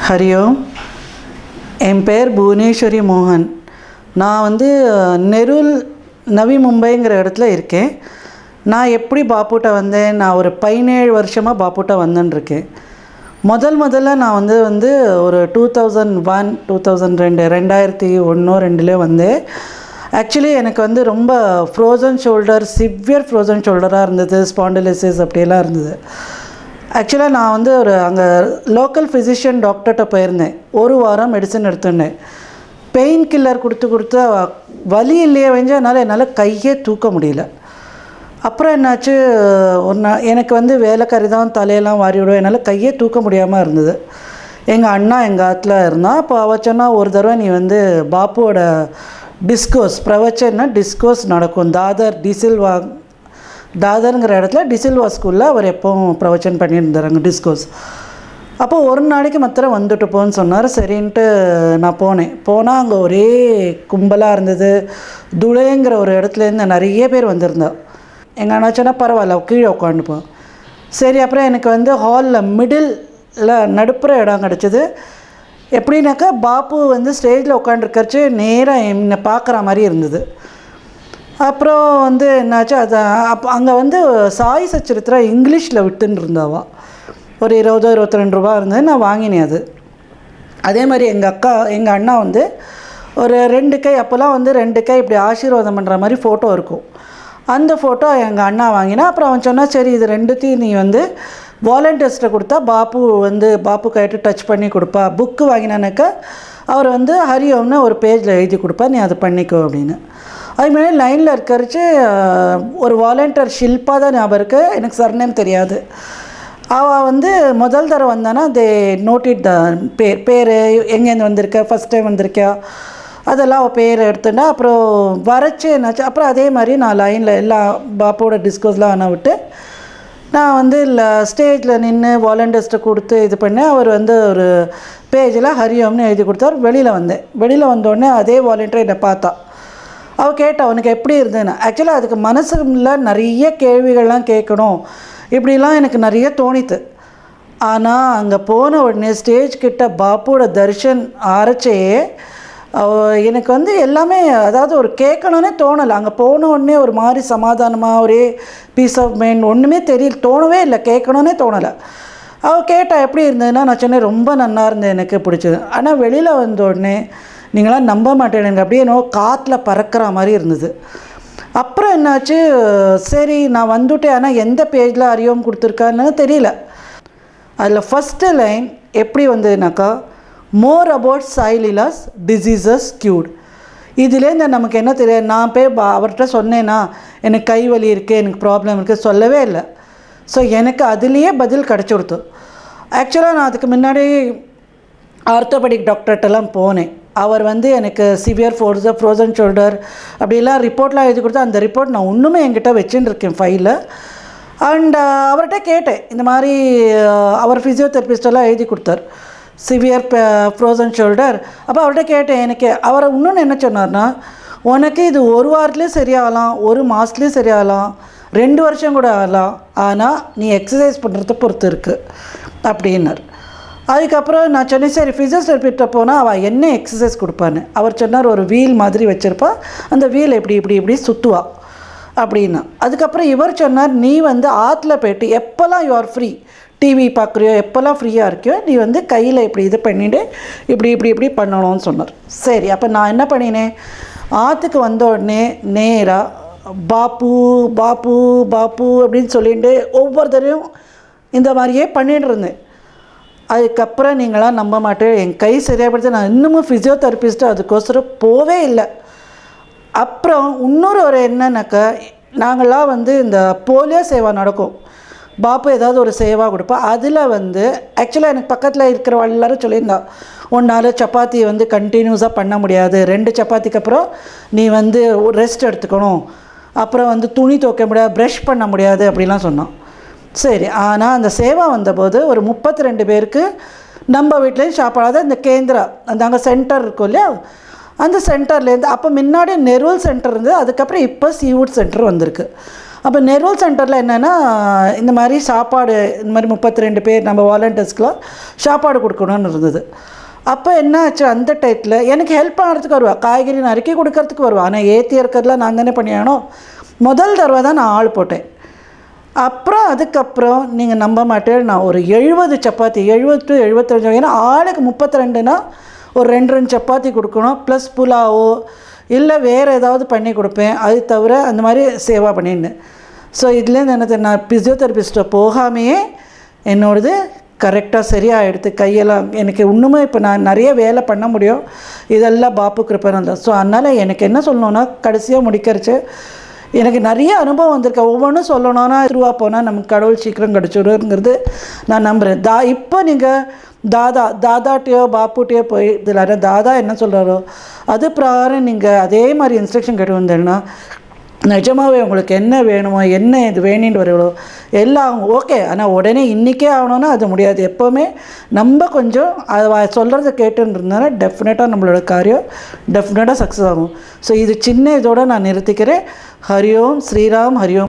ஹரி ஓம் என் பேர் புவனேஸ்வரி மோகன் நான் வந்து அஹ், நெருல் நவி மும்பைங்கிற இடத்துல இருக்கேன் நான் எப்படி பாப்புட்ட வந்தேன் நான் ஒரு பதினேழு வருஷமாக பாப்புட்ட வந்துன்னு முதல் முதல்ல நான் வந்து வந்து ஒரு two thousand one two thousand ரெண்டு ரெண்டாயிரத்தி ஒன்றோ ரெண்டுலேயே வந்தேன் ஆக்சுவலி எனக்கு வந்து ரொம்ப ஃப்ரோசன் ஷோல்டர் சிவியர் ஃப்ரோசன் ஷோல்டராக இருந்தது ஸ்பாண்டிலிசிஸ் அப்படியெல்லாம் இருந்தது ஆக்சுவலாக நான் வந்து ஒரு அங்கே லோக்கல் ஃபிசிஷியன் டாக்டர்கிட்ட போயிருந்தேன் ஒரு வாரம் மெடிசன் எடுத்துட்டேன் பெயின் கில்லர் கொடுத்து கொடுத்து அவ- வலி இல்லையே வெஞ்ச என்னால் என்னால் கையே தூக்க முடியல அப்புறம் என்னாச்சு ஒரு நாள் எனக்கு வந்து வேலைக்காரி தான் தலையெல்லாம் வாரி விடுவோம் என்னால் கையே தூக்க முடியாமல் இருந்தது எங்கள் அண்ணா எங்கள் ஆற்றுல இருந்தான் அப்போ அவ சொன்னா ஒரு தடவை நீ வந்து பாப்புவோட டிஸ்கோஸ் பிரவச்சன்னா டிஸ்கோஸ் நடக்கும் தாதர் டிசில்வா தாதருங்கிற இடத்துல டிசில்வா ஸ்கூலில் அவர் எப்போவும் பிரவச்சன் பண்ணியிருந்தார் அங்கே டிஸ்கோஸ் அப்போ ஒரு நாளைக்கு மாத்திரம் வந்துட்டு போன்னு சொன்னார் சரின்ட்டு நான் போனேன் போனால் அங்கே ஒரே கும்பலாக இருந்தது துளைங்கிற ஒரு இடத்துலேருந்து நிறைய பேர் வந்திருந்தா எங்கள் அண்ணா சொன்னால் பரவாயில்ல கீழே உட்காந்துப்போம் சரி அப்புறம் எனக்கு வந்து ஹாலில் மிடில் நடுப்புற இடம் கிடச்சிது எப்படின்னாக்கா பாப்பு வந்து ஸ்டேஜில் உட்காந்துருக்கறச்சு நேராக என்னை பார்க்குற மாதிரி இருந்தது அப்புறம் வந்து என்னாச்சு அது அப்போ அங்கே வந்து சாய் சச்சரித்திரா இங்கிலீஷில் விட்டுன்னு இருந்தாவா ஒரு இருபதோ இருபத்தி ரெண்டு ரூபா இருந்தது நான் வாங்கினேன் அது அதே மாதிரி எங்கள் அக்கா எங்கள் அண்ணா வந்து ஒரு ரெண்டு கை அப்போல்லாம் வந்து ரெண்டு கை இப்படி ஆசீர்வாதம் பண்ணுற மாதிரி ஃபோட்டோ இருக்கும் அந்த ஃபோட்டோ எங்கள் அண்ணா வாங்கினா அப்புறம் அவன் சொன்னா சரி இது ரெண்டுத்தையும் நீ வந்து வாலண்டியர்ஸ்ட்டை கொடுத்தா பாப்பு வந்து பாப்பு கைட்டு டச் பண்ணி கொடுப்பா புக்கு வாங்கினானாக்கா அவர் வந்து ஹரி ஓம்னு ஒரு பேஜில் எழுதி கொடுப்பா நீ அதை பண்ணிக்கோ அப்படின்னு அது மாதிரி லைனில் இருக்கிறச்சு ஒரு வாலண்டியர் ஷில்பா தான் ஞாபகம் இருக்குது எனக்கு சர்நேம் தெரியாது அவள் வந்து முதல் தடவை வந்தானா தே நோட்டிட் த பேர் பேர் எங்கேருந்து வந்திருக்க ஃபஸ்ட் டைம் வந்திருக்கியா அதெல்லாம் அவள் பேர் எடுத்துட்டா அப்புறம் வரைச்சி என்னாச்சு அப்புறம் அதே மாதிரி நான் லைனில் எல்லா பாப்போட டிஸ்கோஸ்லாம் ஆனால் விட்டு நான் வந்து இல்லை ஸ்டேஜில் நின்று வாலண்டியர்ஸ்ட்டை கொடுத்து இது பண்ணேன் அவர் வந்து ஒரு பேஜில் ஹரியோம்னு எழுதி கொடுத்தார் வெளியில் வந்தேன் வெளியில் வந்தோடனே அதே வாலண்டியர் என்னை பார்த்தா அவள் கேட்டா உனக்கு எப்படி இருந்ததுன்னு ஆக்சுவலாக அதுக்கு மனசுல நிறைய கேள்விகள்லாம் கேட்கணும் இப்படிலாம் எனக்கு நிறைய தோணித்து ஆனால் அங்கே போன உடனே ஸ்டேஜ் கிட்ட பாப்புவோட தர்ஷன் ஆரச்சே அவ- எனக்கு வந்து எல்லாமே அதாவது ஒரு கேட்கணுன்னே தோணலை அங்கே போன உடனே ஒரு மாதிரி சமாதானமாக ஒரே பீஸ் ஆஃப் மைண்ட் ஒன்றுமே தெரியல தோணவே இல்லை கேட்கணுன்னே தோணலை அவள் கேட்டா எப்படி இருந்ததுன்னா நான் சொன்னேன் ரொம்ப நல்லா இருந்தது எனக்கு பிடிச்சது ஆனால் வெளியில் வந்த உடனே நீங்களாம் நம்ப மாட்டேன் எனக்கு அப்படியே என்னவோ காற்றுல பறக்கிற மாதிரி இருந்தது அப்புறம் என்னாச்சு சரி நான் வந்துட்டேன் ஆனால் எந்த பேஜில் அறியோம் கொடுத்துருக்கான்னு தெரியல அதில் ஃபஸ்ட்டு லைன் எப்படி வந்ததுனாக்கா மோர் அபவுட் சைலிலாஸ் டிசீசஸ் கியூட் இதுலேருந்து நமக்கு என்ன தெரியாது நான் போய் பா அவர்கிட்ட சொன்னேன்னா எனக்கு கை வலி இருக்குது எனக்கு ப்ராப்ளம் இருக்குது சொல்லவே இல்லை ஸோ எனக்கு அதுலேயே பதில் கிடச்சி கொடுத்து ஆக்சுவலாக நான் அதுக்கு முன்னாடி ஆர்த்தோபெடிக் டாக்டர்கிட்டலாம் போனேன் அவர் வந்து எனக்கு சிவியர் ஃபோர்ஸு ஃப்ரோசன் ஷோல்டர் அப்படிலாம் ரிப்போர்ட்லாம் எழுதி கொடுத்தா அந்த ரிப்போர்ட் நான் இன்னுமே என்கிட்ட வச்சுன்னு இருக்கேன் ஃபைலில் அண்ட் அவர்கிட்ட கேட்டேன் இந்த மாதிரி அஹ், அவர் ஃபிசியோதெரபிஸ்டெல்லாம் எழுதி கொடுத்தார் சிவியர் ஃப்ரோசன் ஷோல்டர் அப்போ அவர்கிட்ட கேட்டேன் எனக்கு அவர் இன்னொன்று என்ன சொன்னார்னா உனக்கு இது ஒரு வாரத்துலேயும் சரியாகலாம் ஒரு மாதத்துலேயும் சரியாகலாம் ரெண்டு வருஷம் கூட ஆகலாம் ஆனால் நீ எக்ஸசைஸ் பண்ணுறத பொறுத்து இருக்குது அப்படின்னார் அதுக்கப்புறம் நான் சொன்னேன் சரி ஃபிசியோதெரபிட்ட போனால் அவள் என்ன எக்ஸசைஸ் கொடுப்பான்னு அவர் சொன்னார் ஒரு வீல் மாதிரி வச்சுருப்பா அந்த வீல் இப்படி இப்படி இப்படி சுற்றுவா அப்படின்னா அதுக்கப்புறம் இவர் சொன்னார் நீ வந்து ஆற்றுல போயிட்டு எப்போல்லாம் யூ ஆர் ஃப்ரீ டிவி பார்க்குறியோ எப்போல்லாம் ஃப்ரீயாக இருக்கியோ நீ வந்து கையில் இப்படி இது பண்ணிவிட்டு இப்படி இப்படி இப்படி பண்ணணும்னு சொன்னார் சரி அப்போ நான் என்ன பண்ணினேன் ஆற்றுக்கு வந்த உடனே நேராக பாப்பு பாப்பு பாப்பு அப்படின்னு சொல்லிட்டு ஒவ்வொரு தடவையும் இந்த மாதிரியே பண்ணிட்டு இருந்தேன் அதுக்கப்புறம் நீங்களாம் நம்ப மாட்டேன் என் கை சரியாகப்படுத்த நான் இன்னமும் ஃபிசியோதெரபிஸ்ட்டு அதுக்கோசரம் போவே இல்லை அப்புறம் இன்னொரு ஒரு என்னன்னாக்கா நாங்களாம் வந்து இந்த போலியோ சேவா நடக்கும் பாப்பு ஏதாவது ஒரு சேவா கொடுப்பா அதில் வந்து ஆக்சுவலாக எனக்கு பக்கத்தில் இருக்கிற எல்லாரும் சொல்லியிருந்தா உன்னால் சப்பாத்தி வந்து கண்டினியூஸாக பண்ண முடியாது ரெண்டு சப்பாத்திக்கு அப்புறம் நீ வந்து ரெஸ்ட் எடுத்துக்கணும் அப்புறம் வந்து துணி துவைக்க முடியாது ப்ரஷ் பண்ண முடியாது அப்படிலாம் சொன்னான் சரி ஆனால் அந்த சேவா வந்தபோது ஒரு முப்பத்தி ரெண்டு பேருக்கு நம்ம வீட்லேயும் சாப்பாடாத இந்த கேந்திரா அந்த அங்கே சென்டர் இருக்கும் இல்லையா அந்த சென்டர்லேருந்து அப்போ முன்னாடி நெருவல் சென்டர் இருந்து அதுக்கப்புறம் இப்போ சீவுட் சென்டர் வந்திருக்கு அப்போ நெரூல் சென்டரில் என்னென்னா இந்த மாதிரி சாப்பாடு இந்த மாதிரி முப்பத்தி ரெண்டு பேர் நம்ம வாலண்டியர்ஸ்க்குலாம் சாப்பாடு கொடுக்கணும்னு இருந்தது அப்போ என்ன ஆச்சு அந்த டயத்தில் எனக்கு ஹெல்ப் பண்ணுறதுக்கு வருவா காய்கறி நறுக்கி கொடுக்கறதுக்கு வருவா ஆனால் ஏற்றி இருக்கிறதுலாம் நான் தானே பண்ணியானோ முதல் தடவை தான் நான் ஆள் போட்டேன் அப்புறம் அதுக்கப்புறம் நீங்கள் நம்ப மாட்டேன் நான் ஒரு எழுபது சப்பாத்தி எழுபது டு எழுபத்தஞ்சு ஏன்னா ஆளுக்கு முப்பத்தி ரெண்டுனா ஒரு ரெண்டு ரெண்டு சப்பாத்தி கொடுக்கணும் ப்ளஸ் புலாவோ இல்லை வேறு ஏதாவது பண்ணி கொடுப்பேன் அது தவிர அந்த மாதிரி சேவா பண்ணியிருந்தேன் ஸோ இதுலேருந்து என்ன நான் ஃபிசியோதெரபிஸ்ட்டை போகாமையே என்னோடது கரெக்டாக சரியாகிடுது கையெல்லாம் எனக்கு இன்னுமே இப்போ நான் நிறைய வேலை பண்ண முடியும் இதெல்லாம் பாப்பு கிருப்பன் தான் ஸோ அதனால் எனக்கு என்ன சொல்லணுன்னா கடைசியாக முடிக்கிறச்சு எனக்கு நிறைய அனுபவம் வந்திருக்கு ஒவ்வொன்றும் சொல்லணும்னா திருவா போனால் நமக்கு கடவுள் சீக்கிரம் கிடச்சிடுங்கிறது நான் நம்புகிறேன் தா இப்போ நீங்கள் தாதா தாதாட்டையோ பாப்புட்டையோ போய் இதில் தாதா என்ன சொல்கிறாரோ அது பிரகாரம் நீங்கள் அதே மாதிரி இன்ஸ்ட்ரக்ஷன் கேட்டு வந்தீங்கன்னா நிஜமாவே உங்களுக்கு என்ன வேணுமோ என்ன இது வேணின்னு வருங்களோ எல்லாம் ஓகே ஆனால் உடனே இன்றைக்கே ஆகணும்னா அது முடியாது எப்போவுமே நம்ம கொஞ்சம் அதை சொல்கிறத கேட்டுன்னு இருந்தாலும் டெஃபினட்டாக நம்மளோட காரியம் டெஃபினட்டாக சக்ஸஸ் ஆகும் ஸோ இது சின்ன இதோட நான் நிறுத்திக்கிறேன் ஹரிஓம் ஸ்ரீராம் ஹரிஓம்